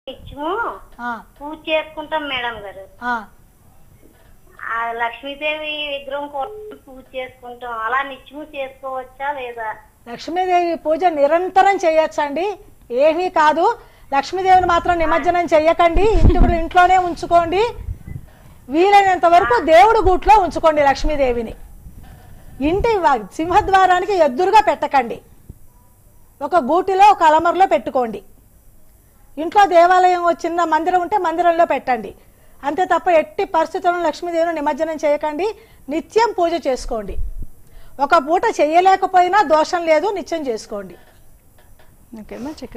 నిత్యము ఆ, పూజ చేసుకుంటాం మేడం గారు ఆ. ఆ లక్ష్మీదేవి విగ్రహం కోసం పూజ చేసుకుంటాం అలా నిత్యము చేసుకోవచ్చా లేదా లక్ష్మీదేవి పూజ నిరంతరం చేయొచ్చండి ఏమీ కాదు లక్ష్మీదేవిని మాత్రం నిమజ్జనం చెయ్యకండి ఇంటి ఇంట్లోనే ఉంచుకోండి వీలైనంత వరకు దేవుడు గూట్లో ఉంచుకోండి లక్ష్మీదేవిని ఇంటి వ- సింహద్వారానికి ఎదురుగా పెట్టకండి ఒక గూటిలో ఒక అలమరలో పెట్టుకోండి ఇంట్లో దేవాలయం ఓ చిన్న మందిరం ఉంటే మందిరంలో పెట్టండి అంతే తప్ప ఎట్టి పరిస్థితుల్లో లక్ష్మీదేవిని నిమజ్జనం చేయకండి నిత్యం పూజ చేసుకోండి ఒక పూట చేయలేకపోయినా దోషం లేదు నిత్యం చేసుకోండి ఓకే అమ్మా చక్కగా